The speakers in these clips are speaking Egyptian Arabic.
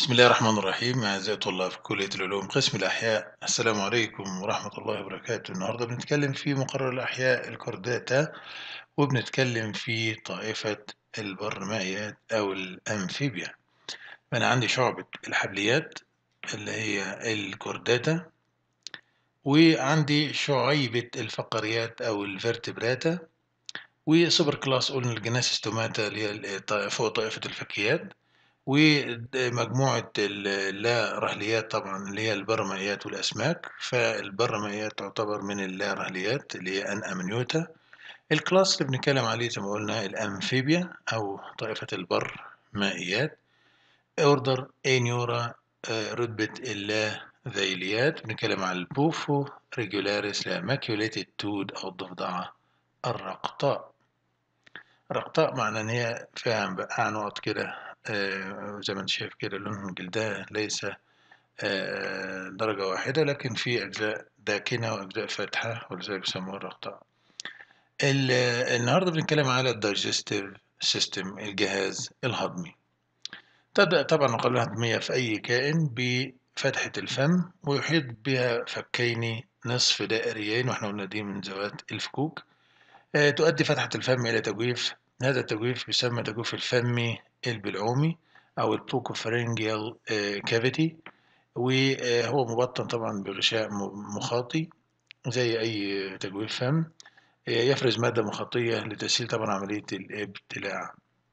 بسم الله الرحمن الرحيم أعزائي طلاب في كلية العلوم قسم الأحياء السلام عليكم ورحمة الله وبركاته النهاردة بنتكلم في مقرر الأحياء الكورداتا وبنتكلم في طائفة البرمائيات أو الأمفيبيا أنا عندي شعبة الحبليات اللي هي الكورداتا وعندي شعيبة الفقريات أو الفرتبراتا وسوبر كلاس قلنا الجناسستوماتا اللي هي فوق طائفة الفكيات ومجموعة اللا رهليات طبعا اللي هي البرمائيات والأسماك فالبرمائيات تعتبر من اللا رهليات اللي هي أن أمنيوتا الكلاس اللي بنتكلم عليه زي ما قلنا الأمفيبيا أو طائفة البرمائيات أوردر أينيورا رتبة اللا ذيليات بنتكلم على البوفو ريجولاريس لا ماكيوليتد تود أو الضفدعة الرقطاء الرقطاء معنى إن هي فيها بقى نقط كده آه زي ما انت شايف كده لون جلدها ليس آه درجة واحدة لكن في أجزاء داكنة وأجزاء فاتحة ولذلك بيسموها الرقطاء النهاردة بنتكلم على الدايجستيف سيستم الجهاز الهضمي تبدأ طبعا القناة الهضمية في أي كائن بفتحة الفم ويحيط بها فكين نصف دائريين واحنا قلنا دي من ذوات الفكوك آه تؤدي فتحة الفم إلى تجويف هذا التجويف يسمى تجويف الفمي البلعومي أو البوكوفرنجيال كافيتي وهو مبطن طبعا بغشاء مخاطي زي أي تجويف فم يفرز مادة مخاطية لتسهيل طبعا عملية الابتلاع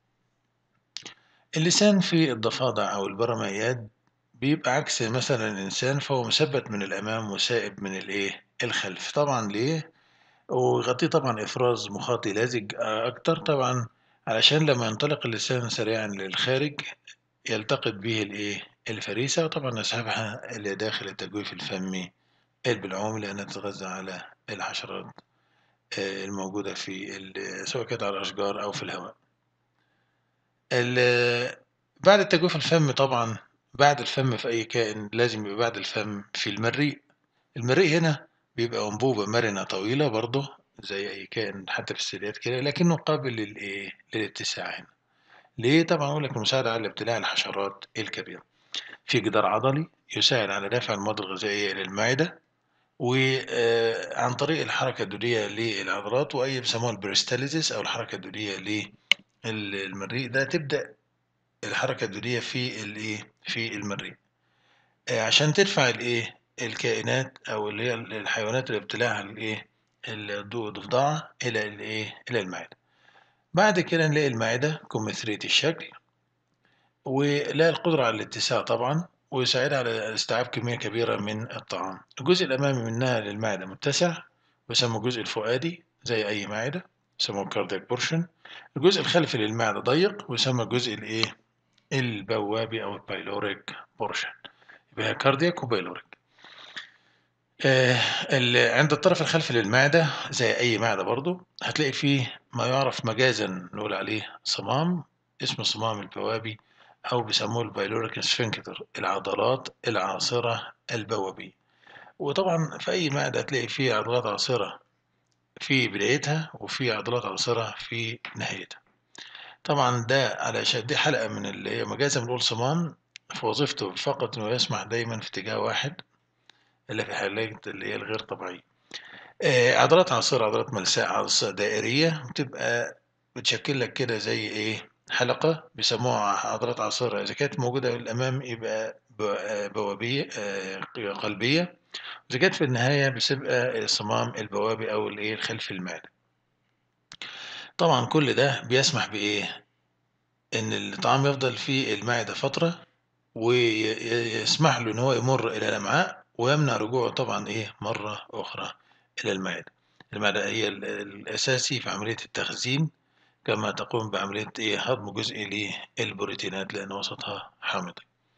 اللسان في الضفادع أو البرمائيات بيبقى عكس مثلا الإنسان فهو مثبت من الأمام وسائب من الإيه الخلف طبعا ليه ويغطيه طبعا إفراز مخاطي لازج أكتر طبعا علشان لما ينطلق اللسان سريعا للخارج يلتقط به الايه الفريسة وطبعا يسحبها إلى داخل التجويف الفمي البلعومي لأنها تتغذى على الحشرات الموجودة في سواء كانت على الأشجار أو في الهواء بعد التجويف الفمي طبعا بعد الفم في أي كائن لازم يبقى بعد الفم في المريء المريء هنا بيبقى أنبوبة مرنة طويلة برضه زي أي كائن حتى في الثدييات كده لكنه قابل للإيه؟ للاتساع هنا. ليه؟ طبعا أقول لك المساعدة على ابتلاع الحشرات الكبيرة. في جدار عضلي يساعد على دفع المواد الغذائية إلى المعدة وعن طريق الحركة الدودية للعضلات وأي بيسموها البريستاليزيس أو الحركة الدودية للمريء ده تبدأ الحركة الدودية في الإيه؟ في المريء. عشان تدفع الإيه؟ الكائنات أو اللي هي الحيوانات اللي ابتلاعها الإيه؟ الضفدعة إلى الإيه؟ إلى المعدة. بعد كده نلاقي المعدة كمثرية الشكل ولها القدرة على الاتساع طبعا ويساعدها على استيعاب كمية كبيرة من الطعام. الجزء الأمامي منها للمعدة متسع ويسمى الجزء الفؤادي زي أي معدة يسموه كاردياك بورشن. الجزء الخلفي للمعدة ضيق ويسمى الجزء الإيه؟ البوابي أو البايلوريك بورشن. يبقى كاردياك وبايلوريك. آه عند الطرف الخلفي للمعدة زي أي معدة برضو هتلاقي فيه ما يعرف مجازا نقول عليه صمام اسمه صمام البوابي أو بيسموه البايلوريك سفنكتر العضلات العاصرة البوابية وطبعا في أي معدة هتلاقي فيه عضلات عاصرة في بدايتها وفي عضلات عاصرة في نهايتها طبعا ده علشان دي حلقة من اللي هي مجازا بنقول صمام في وظيفته فقط إنه يسمح دايما في اتجاه واحد إلا في حالات اللي هي الغير طبيعية. آه عضلات عاصرة عضلات ملساء عاصرة دائرية بتبقى بتشكل لك كده زي إيه حلقة بيسموها عضلات عاصرة إذا كانت موجودة في الأمام يبقى بوابية آه قلبية إذا كانت في النهاية بتبقى صمام البوابي أو الإيه الخلف المعدة. طبعا كل ده بيسمح بإيه؟ إن الطعام يفضل في المعدة فترة ويسمح له إن هو يمر إلى الأمعاء ويمنع رجوعه طبعا ايه مرة أخرى إلى المعدة المعدة هي الأساسي في عملية التخزين كما تقوم بعملية ايه هضم جزء للبروتينات لأن وسطها حامضي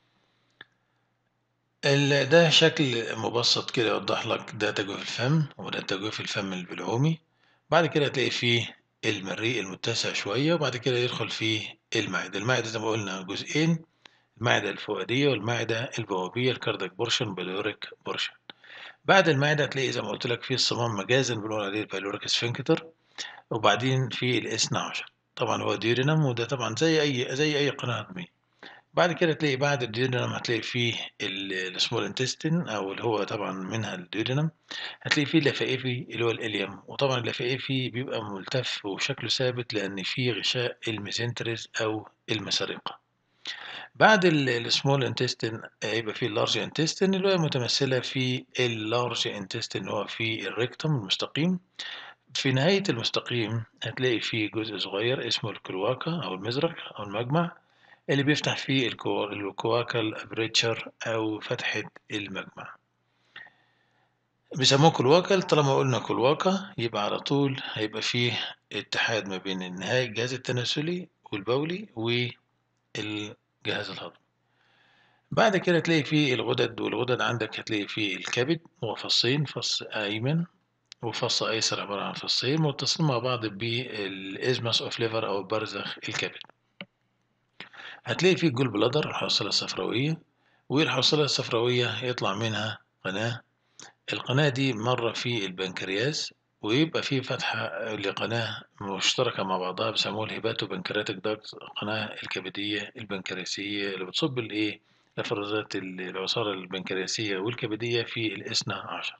ده شكل مبسط كده يوضح لك ده تجويف الفم وده تجويف الفم البلعومي بعد كده تلاقي فيه المريء المتسع شوية وبعد كده يدخل فيه المعدة المعدة زي ما قلنا جزئين المعدة الفؤادية والمعدة البوابية الكاردياك بورشن بالوريك بورشن بعد المعدة تلاقي زي ما قلت لك في الصمام مجازا بنقول عليه البايلوريك سفنكتر وبعدين في الاثنى عشر طبعا هو ديورينم وده طبعا زي أي زي أي قناة هضمية بعد كده تلاقي بعد الduodenum هتلاقي فيه ال الsmall intestine أو اللي هو طبعًا منها الduodenum هتلاقي فيه اللفائفي اللي هو الإليوم، وطبعًا اللفائفي بيبقى ملتف وشكله ثابت لأن فيه غشاء الميزنتريس أو المسارقة. بعد ال الsmall intestine هيبقى فيه الlarge intestine اللي هي متمثلة في الlarge intestine اللي هو في الrectum المستقيم. في نهاية المستقيم هتلاقي فيه جزء صغير اسمه الكلواكا أو المزرق أو المجمع اللي بيفتح فيه الكو الcloacal aperture أو فتحة المجمع. بيسموه كلواكال طالما قلنا كلواكا يبقى على طول هيبقى فيه اتحاد ما بين النهاية الجهاز التناسلي والبولي والجهاز الهضمي. بعد كده تلاقي فيه الغدد والغدد عندك هتلاقي فيه الكبد هو فصين فص أيمن وفص أيسر عبارة عن فصين متصلين مع بعض بالإزمس أوف ليفر أو برزخ الكبد. هتلاقي فيه الجول بلادر الحوصلة الصفراوية والحوصلة الصفراوية يطلع منها قناة القناة دي مرة في البنكرياس ويبقى في فتحة لقناة مشتركة مع بعضها بيسموها الهيباتو بنكرياتيك داكت القناة الكبدية البنكرياسية اللي بتصب الإيه الإفرازات العصارة البنكرياسية والكبدية في الإثنى عشر.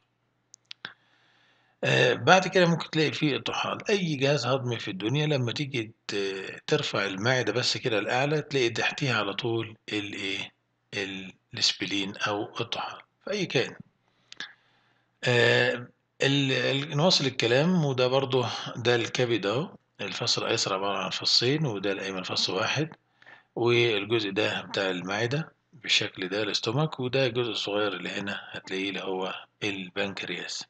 آه بعد كده ممكن تلاقي فيه الطحال أي جهاز هضمي في الدنيا لما تيجي ترفع المعدة بس كده لأعلى تلاقي تحتيها على طول الإيه السبلين أو الطحال في أي كائن. آه نواصل الكلام وده برضه ده الكبد اهو الفص الايسر عبارة عن فصين وده الايمن فص واحد والجزء ده بتاع المعدة بالشكل ده الاستومك وده الجزء الصغير اللي هنا هتلاقيه اللي هو البنكرياس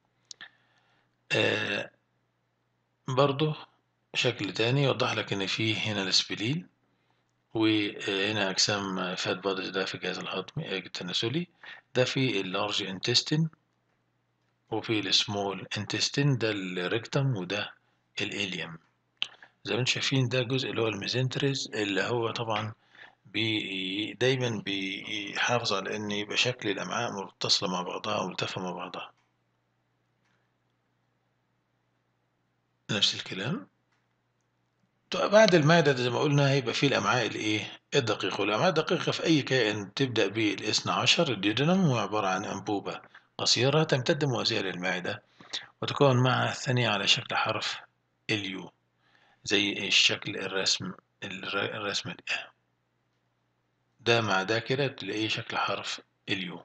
آه برضه شكل تاني يوضح لك ان فيه هنا السبلين وهنا اجسام فات بادز ده في الجهاز الهضمي التناسلي ده في اللارج انتستين وفي السمول انتستين ده الريكتم وده الاليوم زي ما انتم شايفين ده جزء اللي هو الميزنتريز اللي هو طبعا بي دايما بيحافظ على ان يبقى شكل الامعاء متصله مع بعضها وملتفه مع بعضها نفس الكلام بعد المعدة زي ما قلنا هيبقى فيه الأمعاء الإيه؟ الدقيقة، والأمعاء الدقيقة في أي كائن تبدأ بالاثنى عشر الديودنم وهو عبارة عن أنبوبة قصيرة تمتد موازية للمعدة وتكون معها الثانية على شكل حرف اليو زي الشكل الرسم الرسمة دي ده مع ده كده تلاقيه شكل حرف اليو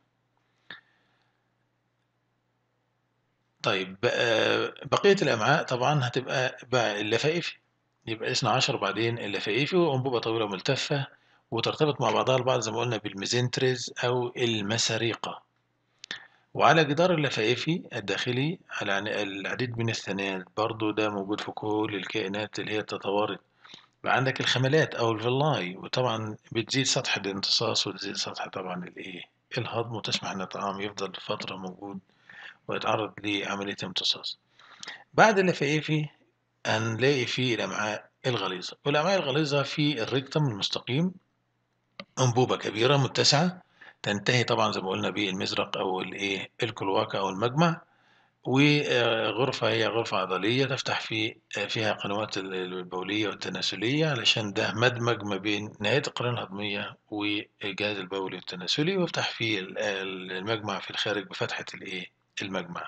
طيب بقية الأمعاء طبعا هتبقى بقى اللفائفي يبقى اثنى عشر بعدين اللفائفي وأنبوبة طويلة ملتفة وترتبط مع بعضها البعض زي ما قلنا بالميزنتريز أو المساريقة وعلى جدار اللفائفي الداخلي على العديد من الثنايا برضو ده موجود في كل الكائنات اللي هي تتوارد عندك الخملات أو الفيلاي وطبعا بتزيد سطح الامتصاص وتزيد سطح طبعا الإيه الهضم وتسمح إن الطعام يفضل فترة موجود ويتعرض لعملية امتصاص بعد اللفائفي هنلاقي فيه الأمعاء الغليظة والأمعاء الغليظة في الريكتم المستقيم أنبوبة كبيرة متسعة تنتهي طبعا زي ما قلنا بالمزرق أو الإيه الكلواكا أو المجمع وغرفة هي غرفة عضلية تفتح في فيها قنوات البولية والتناسلية علشان ده مدمج ما بين نهاية القرنية الهضمية والجهاز البولي والتناسلي ويفتح فيه المجمع في الخارج بفتحة الإيه المجمع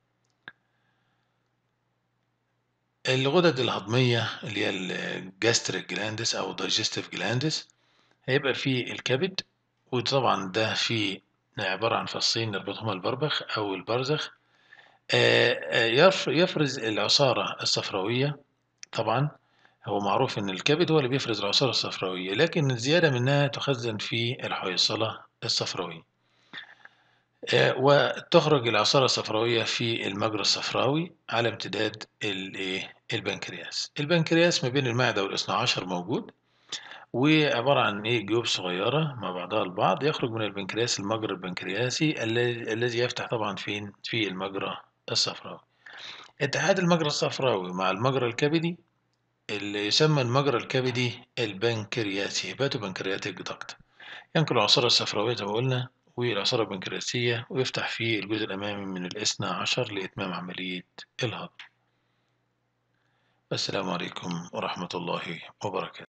الغدد الهضمية اللي هي الجاستريك جلاندس أو digestive جلاندس هيبقى في الكبد وطبعا ده في عبارة عن فصين نربطهما البربخ أو البرزخ يفرز العصارة الصفراوية طبعا هو معروف إن الكبد هو اللي بيفرز العصارة الصفراوية لكن الزيادة منها تخزن في الحويصلة الصفراوية وتخرج العصارة الصفراوية في المجرى الصفراوي على امتداد البنكرياس البنكرياس ما بين المعدة والاثنى عشر موجود وعبارة عن إيه جيوب صغيرة مع بعضها البعض يخرج من البنكرياس المجرى البنكرياسي الذي يفتح طبعا فين في المجرى الصفراوي اتحاد المجرى الصفراوي مع المجرى الكبدي اللي يسمى المجرى الكبدي البنكرياسي هيباتو بنكرياتيك داكت ينقل العصارة الصفراوية زي ما قلنا والعصارة البنكرياسية ويفتح فيه الجزء الأمامي من الاثنى عشر لإتمام عملية الهضم السلام عليكم ورحمة الله وبركاته